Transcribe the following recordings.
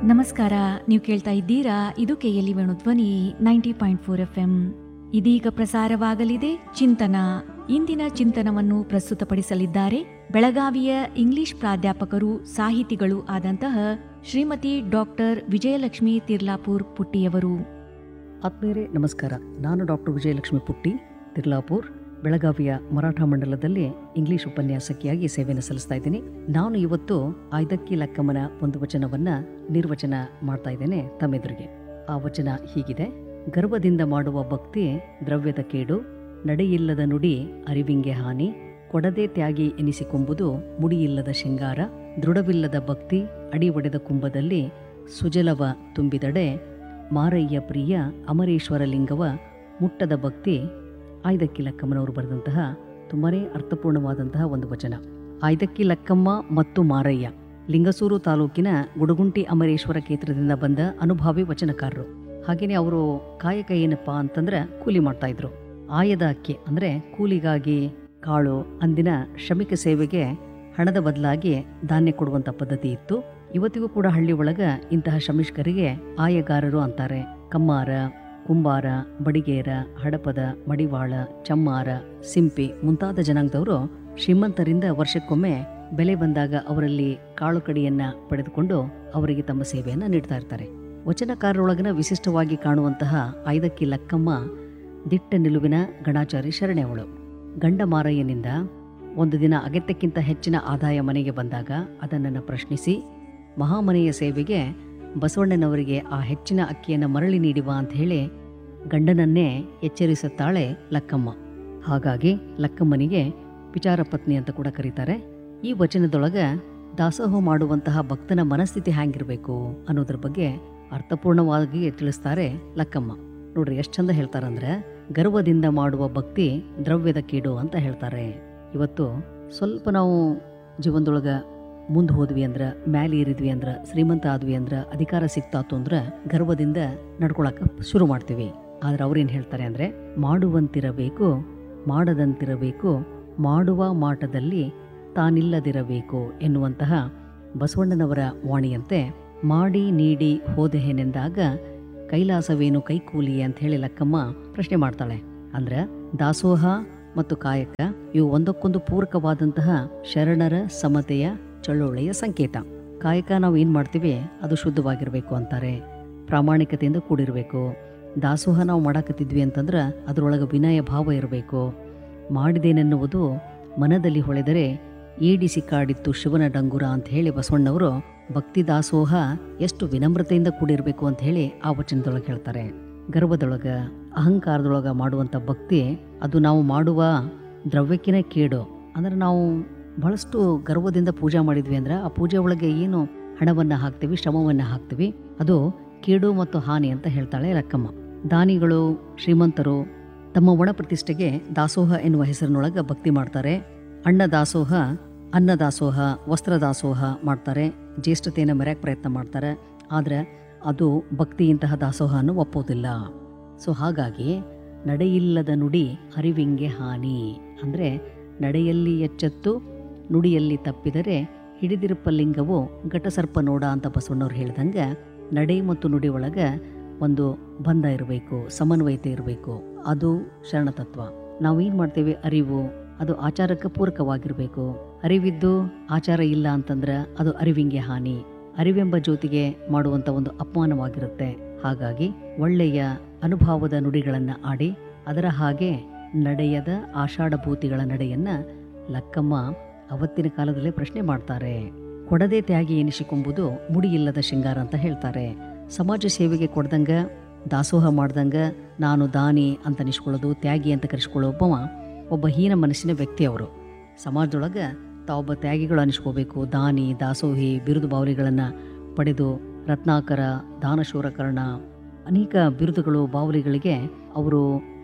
ನಮಸ್ಕಾರ ನೀವು ಕೇಳ್ತಾ ಇದ್ದೀರಾ ಇದು KLE Venu Dhwani ninety point four F M ಇದೀಗ ಪ್ರಸಾರವಾಗಲಿದೆ ಚಿಂತನ ಇಂದಿನ ಚಿಂತನವನ್ನು ಪ್ರಸ್ತುತಪಡಿಸಲಿದ್ದಾರೆ ಬೆಳಗಾವಿಯ ಇಂಗ್ಲಿಷ್ ಪ್ರಾಧ್ಯಾಪಕರು ಸಾಹಿತಿಗಳು ಆದಂತಹ ಶ್ರೀಮತಿ ಡಾಕ್ಟರ್ ವಿಜಯಲಕ್ಷ್ಮಿ ತಿರ್ಲಾಪುರ್ ಪುಟ್ಟಿಯವರು ಆತ್ಮೀಯರೇ ನಮಸ್ಕಾರ ನಾನು ಡಾಕ್ಟರ್ ವಿಜಯಲಕ್ಷ್ಮಿ ಪುಟ್ಟಿ ತಿರ್ಲಾಪುರ್ ಬೆಳಗಾವಿಯ ಮರಾಠ ಮಂಡಲದಲ್ಲಿ ಇಂಗ್ಲಿಷ್ ಉಪನ್ಯಾಸಕಿಯಾಗಿ ಸೇವೆಯನ್ನು ಸಲ್ಲಿಸ್ತಾ ಇದ್ದೀನಿ ನಾನು ಇವತ್ತು ಆಯ್ದಕ್ಕಿ ಲಕ್ಕಮ್ಮನ ಒಂದು ವಚನವನ್ನ ನಿರ್ವಚನ ಮಾಡ್ತಾ ಇದ್ದೇನೆ ತಮ್ಮೆದುರಿಗೆ ಆ ವಚನ ಹೀಗಿದೆ ಗರ್ವದಿಂದ ಮಾಡುವ ಭಕ್ತಿ ದ್ರವ್ಯದ ಕೇಡು ನಡೆಯಿಲ್ಲದ ನುಡಿ ಅರಿವಿಂಗೆ ಹಾನಿ ಕೊಡದೆ ತ್ಯಾಗಿ ಎನಿಸಿಕೊಂಬುದು ಮುಡಿಯಿಲ್ಲದ ಶೃಂಗಾರ ದೃಢವಿಲ್ಲದ ಭಕ್ತಿ ಅಡಿ ಒಡೆದ ಕುಂಭದಲ್ಲಿ ಸುಜಲವ ತುಂಬಿದಡೆ ಮಾರಯ್ಯ ಪ್ರಿಯ ಅಮರೇಶ್ವರ ಲಿಂಗವ ಮುಟ್ಟದ ಭಕ್ತಿ ಆಯ್ದಕ್ಕಿ ಲಕ್ಕಮ್ಮನವರು ಬರೆದಂತಹ ತುಂಬಾನೇ ಅರ್ಥಪೂರ್ಣವಾದಂತಹ ಒಂದು ವಚನ ಆಯ್ದಕ್ಕಿ ಲಕ್ಕಮ್ಮ ಮತ್ತು ಮಾರಯ್ಯ ಲಿಂಗಸೂರು ತಾಲೂಕಿನ ಗುಡುಗುಂಟಿ ಅಮರೇಶ್ವರ ಕ್ಷೇತ್ರದಿಂದ ಬಂದ ಅನುಭಾವಿ ವಚನಕಾರರು ಹಾಗೇನೆ ಅವರು ಕಾಯಕ ಏನಪ್ಪಾ ಅಂತಂದ್ರೆ ಕೂಲಿ ಮಾಡ್ತಾ ಇದ್ರು ಆಯದ ಅಕ್ಕಿ ಅಂದ್ರೆ ಕೂಲಿಗಾಗಿ ಕಾಳು ಅಂದಿನ ಶ್ರಮಿಕ ಸೇವೆಗೆ ಹಣದ ಬದಲಾಗಿ ಧಾನ್ಯ ಕೊಡುವಂತ ಪದ್ಧತಿ ಇತ್ತು ಇವತ್ತಿಗೂ ಕೂಡ ಹಳ್ಳಿ ಒಳಗ ಇಂತಹ ಶ್ರಮಿಷ್ಕರಿಗೆ ಆಯಗಾರರು ಅಂತಾರೆ ಕಮ್ಮಾರ ಕುಂಬಾರ ಬಡಿಗೇರ ಹಡಪದ ಮಡಿವಾಳ ಚಮ್ಮಾರ ಸಿಂಪಿ ಮುಂತಾದ ಜನಾಂಗದವರು ಶ್ರೀಮಂತರಿಂದ ವರ್ಷಕ್ಕೊಮ್ಮೆ ಬೆಲೆ ಬಂದಾಗ ಅವರಲ್ಲಿ ಕಾಳು ಕಡಿಯನ್ನ ಪಡೆದುಕೊಂಡು ಅವರಿಗೆ ತಮ್ಮ ಸೇವೆಯನ್ನ ನೀಡ್ತಾ ಇರ್ತಾರೆ ವಚನಕಾರರೊಳಗಿನ ವಿಶಿಷ್ಟವಾಗಿ ಕಾಣುವಂತಹ ಐದಕ್ಕಿ ಲಕ್ಕಮ್ಮ ದಿಟ್ಟ ನಿಲುವಿನ ಗಣಾಚಾರಿ ಶರಣೆ ಅವಳು ಗಂಡ ಮಾರಯ್ಯನಿಂದ ಒಂದು ದಿನ ಅಗತ್ಯಕ್ಕಿಂತ ಹೆಚ್ಚಿನ ಆದಾಯ ಮನೆಗೆ ಬಂದಾಗ ಅದನ್ನು ಪ್ರಶ್ನಿಸಿ ಮಹಾಮನೆಯ ಸೇವೆಗೆ ಬಸವಣ್ಣನವರಿಗೆ ಆ ಹೆಚ್ಚಿನ ಅಕ್ಕಿಯನ್ನು ಮರಳಿ ನೀಡಿವ ಅಂತ ಹೇಳಿ ಗಂಡನನ್ನೇ ಎಚ್ಚರಿಸುತ್ತಾಳೆ ಲಕ್ಕಮ್ಮ ಹಾಗಾಗಿ ಲಕ್ಕಮ್ಮನಿಗೆ ವಿಚಾರ ಪತ್ನಿ ಅಂತ ಕೂಡ ಕರೀತಾರೆ ಈ ವಚನದೊಳಗ ದಾಸೋಹ ಮಾಡುವಂತಹ ಭಕ್ತನ ಮನಸ್ಥಿತಿ ಹ್ಯಾಂಗಿರ್ಬೇಕು ಅನ್ನೋದ್ರ ಬಗ್ಗೆ ಅರ್ಥಪೂರ್ಣವಾಗಿ ತಿಳಿಸ್ತಾರೆ ಲಕ್ಕಮ್ಮ ನೋಡ್ರಿ ಎಷ್ಟು ಚಂದ ಹೇಳ್ತಾರಂದ್ರೆ ಗರ್ವದಿಂದ ಮಾಡುವ ಭಕ್ತಿ ದ್ರವ್ಯದ ಕೀಡು ಅಂತ ಹೇಳ್ತಾರೆ ಇವತ್ತು ಸ್ವಲ್ಪ ನಾವು ಜೀವನದೊಳಗ ಮುಂದೆ ಹೋದ್ವಿ ಅಂದ್ರ ಮ್ಯಾಲೆ ಏರಿದ್ವಿ ಅಂದ್ರ ಶ್ರೀಮಂತ ಆದ್ವಿ ಅಂದ್ರ ಅಧಿಕಾರ ಸಿಕ್ತಾತು ಅಂದ್ರ ಗರ್ವದಿಂದ ನಡ್ಕೊಳಕ ಶುರು ಮಾಡ್ತೀವಿ ಆದ್ರೆ ಅವ್ರೇನ್ ಹೇಳ್ತಾರೆ ಅಂದ್ರೆ ಮಾಡುವಂತಿರಬೇಕು ಮಾಡದಂತಿರಬೇಕು ಮಾಡುವ ಮಾಟದಲ್ಲಿ ತಾನಿಲ್ಲದಿರಬೇಕು ಎನ್ನುವಂತಹ ಬಸವಣ್ಣನವರ ವಾಣಿಯಂತೆ ಮಾಡಿ ನೀಡಿ ಹೋದೆಹೆನೆಂದಾಗ ಕೈಲಾಸವೇನು ಕೈಕೂಲಿ ಅಂತ ಹೇಳಿ ಲಕ್ಕಮ್ಮ ಪ್ರಶ್ನೆ ಮಾಡ್ತಾಳೆ ಅಂದ್ರೆ ದಾಸೋಹ ಮತ್ತು ಕಾಯಕ ಇವು ಒಂದಕ್ಕೊಂದು ಪೂರಕವಾದಂತಹ ಶರಣರ ಸಮತೆಯ ಚಳುವಳಿಯ ಸಂಕೇತ ಕಾಯಕ ನಾವು ಏನ್ ಮಾಡ್ತೀವಿ ಅದು ಶುದ್ಧವಾಗಿರ್ಬೇಕು ಅಂತಾರೆ ಪ್ರಾಮಾಣಿಕತೆಯಿಂದ ಕೂಡಿರ್ಬೇಕು ದಾಸೋಹ ನಾವು ಮಾಡಾಕತ್ತಿದ್ವಿ ಅಂತಂದ್ರೆ ಅದರೊಳಗೆ ವಿನಯ ಭಾವ ಇರಬೇಕು ಮಾಡಿದೇನೆನ್ನುವುದು ಮನದಲ್ಲಿ ಹೊಳೆದರೆ ಏಡಿಸಿ ಕಾಡಿತ್ತು ಶಿವನ ಡಂಗುರ ಅಂತ ಹೇಳಿ ಬಸವಣ್ಣವರು ಭಕ್ತಿ ದಾಸೋಹ ಎಷ್ಟು ವಿನಮ್ರತೆಯಿಂದ ಕೂಡಿರ್ಬೇಕು ಅಂತ ಹೇಳಿ ಆ ವಚನದೊಳಗೆ ಹೇಳ್ತಾರೆ ಗರ್ವದೊಳಗ ಅಹಂಕಾರದೊಳಗ ಮಾಡುವಂಥ ಭಕ್ತಿ ಅದು ನಾವು ಮಾಡುವ ದ್ರವ್ಯಕ್ಕಿನ ಕೇಡು ಅಂದ್ರೆ ನಾವು ಬಹಳಷ್ಟು ಗರ್ವದಿಂದ ಪೂಜೆ ಮಾಡಿದ್ವಿ ಅಂದ್ರೆ ಆ ಪೂಜೆ ಒಳಗೆ ಏನು ಹಣವನ್ನ ಹಾಕ್ತೀವಿ ಶ್ರಮವನ್ನ ಹಾಕ್ತೀವಿ ಅದು ಕೇಡು ಮತ್ತು ಹಾನಿ ಅಂತ ಹೇಳ್ತಾಳೆ ಲಕ್ಕಮ್ಮ ದಾನಿಗಳು ಶ್ರೀಮಂತರು ತಮ್ಮ ಒಣ ಪ್ರತಿಷ್ಠೆಗೆ ದಾಸೋಹ ಎನ್ನುವ ಹೆಸರಿನೊಳಗೆ ಭಕ್ತಿ ಮಾಡ್ತಾರೆ ಅಣ್ಣ ದಾಸೋಹ ಅನ್ನ ದಾಸೋಹ ವಸ್ತ್ರ ದಾಸೋಹ ಮಾಡ್ತಾರೆ ಜ್ಯೇಷ್ಠತೆಯನ್ನು ಮೆರೆಯಕ್ಕೆ ಪ್ರಯತ್ನ ಮಾಡ್ತಾರೆ ಆದರೆ ಅದು ಭಕ್ತಿಯಂತಹ ದಾಸೋಹವನ್ನು ಒಪ್ಪೋದಿಲ್ಲ ಸೊ ಹಾಗಾಗಿ ನಡೆಯಿಲ್ಲದ ನುಡಿ ಅರಿವಿಂಗೆ ಹಾನಿ ಅಂದರೆ ನಡೆಯಲ್ಲಿ ಎಚ್ಚೆತ್ತು ನುಡಿಯಲ್ಲಿ ತಪ್ಪಿದರೆ ಹಿಡಿದಿರುಪ ಲಿಂಗವು ಘಟಸರ್ಪ ನೋಡ ಅಂತ ಬಸವಣ್ಣವ್ರು ಹೇಳ್ದಂಗೆ ನಡೆ ಮತ್ತು ನುಡಿ ಒಳಗೆ ಒಂದು ಬಂಧ ಇರಬೇಕು ಸಮನ್ವಯತೆ ಇರಬೇಕು ಅದು ಶರಣತತ್ವ ನಾವು ಏನು ಮಾಡ್ತೇವೆ ಅರಿವು ಅದು ಆಚಾರಕ್ಕೆ ಪೂರಕವಾಗಿರಬೇಕು ಅರಿವಿದ್ದು ಆಚಾರ ಇಲ್ಲ ಅಂತಂದ್ರೆ ಅದು ಅರಿವಿಂಗೆ ಹಾನಿ ಅರಿವೆಂಬ ಜ್ಯೋತಿಗೆ ಮಾಡುವಂತ ಒಂದು ಅಪಮಾನವಾಗಿರುತ್ತೆ ಹಾಗಾಗಿ ಒಳ್ಳೆಯ ಅನುಭವದ ನುಡಿಗಳನ್ನ ಆಡಿ ಅದರ ಹಾಗೆ ನಡೆಯದ ಆಷಾಢಭೂತಿಗಳ ನಡೆಯನ್ನ ಲಕ್ಕಮ್ಮ ಅವತ್ತಿನ ಕಾಲದಲ್ಲೇ ಪ್ರಶ್ನೆ ಮಾಡ್ತಾರೆ ಕೊಡದೆ ತ್ಯಾಗಿ ಎನಿಸಿಕೊಂಬುದು ಮುಡಿಯಿಲ್ಲದ ಶೃಂಗಾರ ಅಂತ ಹೇಳ್ತಾರೆ ಸಮಾಜ ಸೇವೆಗೆ ಕೊಡ್ದಂಗ ದಾಸೋಹ ಮಾಡ್ದಂಗ ನಾನು ದಾನಿ ಅಂತ ಅನಿಸ್ಕೊಳ್ಳೋದು ತ್ಯಾಗಿ ಅಂತ ಕರೆಸ್ಕೊಳ್ಳೋ ಒಬ್ಬವ ಒಬ್ಬ ಹೀನ ಮನಸ್ಸಿನ ವ್ಯಕ್ತಿ ಅವರು ಸಮಾಜದೊಳಗೆ ತಾವೊಬ್ಬ ತ್ಯಾಗಿಗಳು ಅನಿಸ್ಕೋಬೇಕು ದಾನಿ ದಾಸೋಹಿ ಬಿರುದು ಬಾವಲಿಗಳನ್ನು ಪಡೆದು ರತ್ನಾಕರ ದಾನಶೂರಕರ್ಣ ಅನೇಕ ಬಿರುದುಗಳು ಬಾವಲಿಗಳಿಗೆ ಅವರು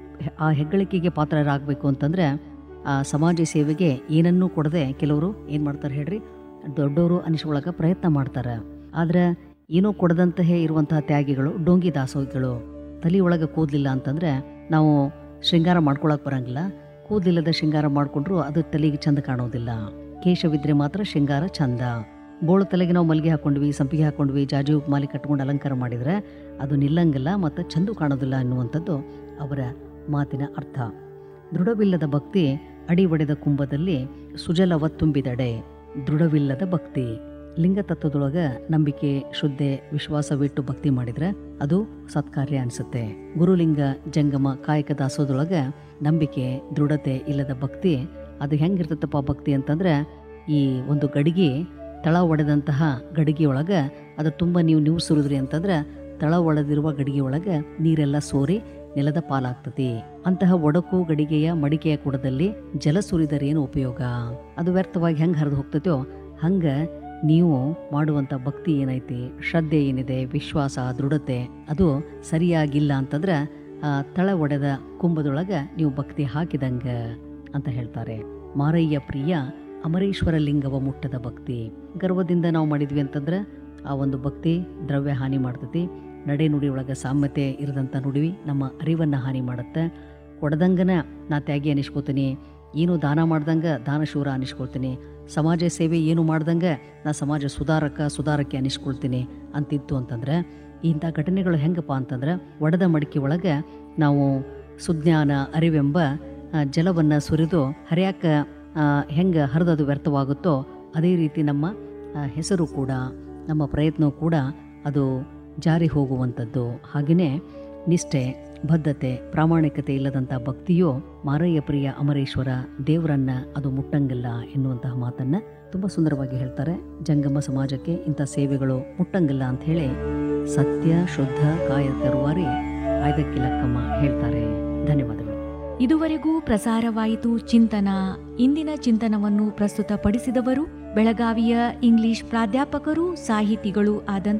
ಆ ಹೆಗ್ಗಳಿಕೆಗೆ ಪಾತ್ರರಾಗಬೇಕು ಅಂತಂದ್ರೆ ಆ ಸಮಾಜ ಸೇವೆಗೆ ಏನನ್ನೂ ಕೊಡದೆ ಕೆಲವರು ಏನು ಮಾಡ್ತಾರೆ ಹೇಳ್ರಿ ದೊಡ್ಡವರು ಅನಿಸ್ಕೊಳಕ ಪ್ರಯತ್ನ ಮಾಡ್ತಾರೆ ಆದ್ರೆ ಏನೂ ಕೊಡದಂತಹ ಇರುವಂತಹ ತ್ಯಾಗಿಗಳು ಡೋಂಗಿ ದಾಸೋಹಿಗಳು ತಲೆ ಒಳಗೆ ಕೂದಲಿಲ್ಲ ಅಂತಂದ್ರೆ ನಾವು ಶೃಂಗಾರ ಮಾಡ್ಕೊಳಕ್ ಬರಂಗಿಲ್ಲ ಕೂದಲಿಲ್ಲದ ಶೃಂಗಾರ ಮಾಡಿಕೊಂಡ್ರು ಅದು ತಲೆಗೆ ಚಂದ ಕಾಣೋದಿಲ್ಲ ಕೇಶವಿದ್ರೆ ಮಾತ್ರ ಶೃಂಗಾರ ಚಂದ ಬೋಳು ತಲೆಗೆ ನಾವು ಮಲ್ಲಿಗೆ ಹಾಕೊಂಡ್ವಿ ಸಂಪಿಗೆ ಹಾಕೊಂಡ್ವಿ ಜಾಜಿ ಮಾಲಿ ಕಟ್ಕೊಂಡು ಅಲಂಕಾರ ಮಾಡಿದರೆ ಅದು ನಿಲ್ಲಂಗಿಲ್ಲ ಮತ್ತು ಚಂದು ಕಾಣೋದಿಲ್ಲ ಅನ್ನುವಂಥದ್ದು ಅವರ ಮಾತಿನ ಅರ್ಥ ದೃಢವಿಲ್ಲದ ಭಕ್ತಿ ಅಡಿ ಒಡೆದ ಕುಂಭದಲ್ಲಿ ಸುಜಲವ ತುಂಬಿದಡೆ ದೃಢವಿಲ್ಲದ ಭಕ್ತಿ ಲಿಂಗ ತತ್ವದೊಳಗ ನಂಬಿಕೆ ಶ್ರದ್ಧೆ ವಿಶ್ವಾಸವಿಟ್ಟು ಭಕ್ತಿ ಮಾಡಿದ್ರೆ ಅದು ಸತ್ಕಾರ್ಯ ಅನಿಸುತ್ತೆ ಗುರುಲಿಂಗ ಜಂಗಮ ಕಾಯಕ ದಾಸೋದೊಳಗ ನಂಬಿಕೆ ದೃಢತೆ ಇಲ್ಲದ ಭಕ್ತಿ ಅದು ಹೆಂಗಿರ್ತತಪ್ಪ ಭಕ್ತಿ ಅಂತಂದ್ರೆ ಈ ಒಂದು ಗಡಿಗೆ ತಳ ಒಡೆದಂತಹ ಗಡಿಗೆಯೊಳಗೆ ಅದು ತುಂಬ ನೀವು ನೀವು ಸುರಿದ್ರಿ ಅಂತಂದ್ರೆ ತಳ ಒಡೆದಿರುವ ಗಡಿಗೆಯೊಳಗೆ ನೀರೆಲ್ಲ ಸೋರಿ ನೆಲದ ಪಾಲಾಗ್ತತಿ ಅಂತಹ ಒಡಕು ಗಡಿಗೆಯ ಮಡಿಕೆಯ ಕುಡದಲ್ಲಿ ಜಲ ಸುರಿದರೇನು ಉಪಯೋಗ ಅದು ವ್ಯರ್ಥವಾಗಿ ಹೆಂಗೆ ಹರಿದು ಹೋಗ್ತೈತೋ ಹಂಗೆ ನೀವು ಮಾಡುವಂಥ ಭಕ್ತಿ ಏನೈತಿ ಶ್ರದ್ಧೆ ಏನಿದೆ ವಿಶ್ವಾಸ ದೃಢತೆ ಅದು ಸರಿಯಾಗಿಲ್ಲ ಅಂತಂದ್ರೆ ಆ ತಳ ಒಡೆದ ಕುಂಭದೊಳಗೆ ನೀವು ಭಕ್ತಿ ಹಾಕಿದಂಗ ಅಂತ ಹೇಳ್ತಾರೆ ಮಾರಯ್ಯ ಪ್ರಿಯ ಅಮರೇಶ್ವರ ಲಿಂಗವ ಮುಟ್ಟದ ಭಕ್ತಿ ಗರ್ವದಿಂದ ನಾವು ಮಾಡಿದ್ವಿ ಅಂತಂದ್ರೆ ಆ ಒಂದು ಭಕ್ತಿ ದ್ರವ್ಯ ಹಾನಿ ಮಾಡ್ತೈತಿ ನಡೆ ನುಡಿ ಒಳಗೆ ಸಾಮ್ಯತೆ ಇರದಂಥ ನುಡಿವಿ ನಮ್ಮ ಅರಿವನ್ನು ಹಾನಿ ಮಾಡುತ್ತೆ ಕೊಡದಂಗನ ನಾ ತ್ಯಾಗಿ ಅನಿಸ್ಕೋತೀನಿ ಏನು ದಾನ ಮಾಡ್ದಂಗೆ ದಾನಶೂರ ಅನಿಸ್ಕೊಳ್ತೀನಿ ಸಮಾಜ ಸೇವೆ ಏನು ಮಾಡ್ದಂಗೆ ನಾ ಸಮಾಜ ಸುಧಾರಕ ಸುಧಾರಕ್ಕೆ ಅನಿಸ್ಕೊಳ್ತೀನಿ ಅಂತಿತ್ತು ಅಂತಂದ್ರೆ ಇಂಥ ಘಟನೆಗಳು ಹೆಂಗಪ್ಪ ಅಂತಂದ್ರೆ ಒಡೆದ ಮಡಿಕೆ ಒಳಗೆ ನಾವು ಸುಜ್ಞಾನ ಅರಿವೆಂಬ ಜಲವನ್ನು ಸುರಿದು ಹರಿಯಾಕ ಹೆಂಗೆ ಹರಿದದು ವ್ಯರ್ಥವಾಗುತ್ತೋ ಅದೇ ರೀತಿ ನಮ್ಮ ಆ, ಹೆಸರು ಕೂಡ ನಮ್ಮ ಪ್ರಯತ್ನವೂ ಕೂಡ ಅದು ಜಾರಿ ಹೋಗುವಂಥದ್ದು ಹಾಗೆಯೇ ನಿಷ್ಠೆ ಬದ್ಧತೆ ಪ್ರಾಮಾಣಿಕತೆ ಇಲ್ಲದಂಥ ಭಕ್ತಿಯು ಮಾರಯ್ಯ ಪ್ರಿಯ ಅಮರೇಶ್ವರ ದೇವರನ್ನ ಅದು ಮುಟ್ಟಂಗಿಲ್ಲ ಎನ್ನುವಂತಹ ಮಾತನ್ನ ತುಂಬ ಸುಂದರವಾಗಿ ಹೇಳ್ತಾರೆ ಜಂಗಮ ಸಮಾಜಕ್ಕೆ ಇಂಥ ಸೇವೆಗಳು ಮುಟ್ಟಂಗಿಲ್ಲ ಅಂತ ಹೇಳಿ ಸತ್ಯ ಶುದ್ಧ ಕಾಯ ತರುವಾರಿ ಆಯ್ದಕ್ಕಿ ಲಕ್ಕಮ್ಮ ಹೇಳ್ತಾರೆ ಧನ್ಯವಾದಗಳು ಇದುವರೆಗೂ ಪ್ರಸಾರವಾಯಿತು ಚಿಂತನ ಇಂದಿನ ಚಿಂತನವನ್ನು ಪ್ರಸ್ತುತಪಡಿಸಿದವರು ಬೆಳಗಾವಿಯ ಇಂಗ್ಲಿಷ್ ಪ್ರಾಧ್ಯಾಪಕರು ಸಾಹಿತಿಗಳು ಆದಂಥ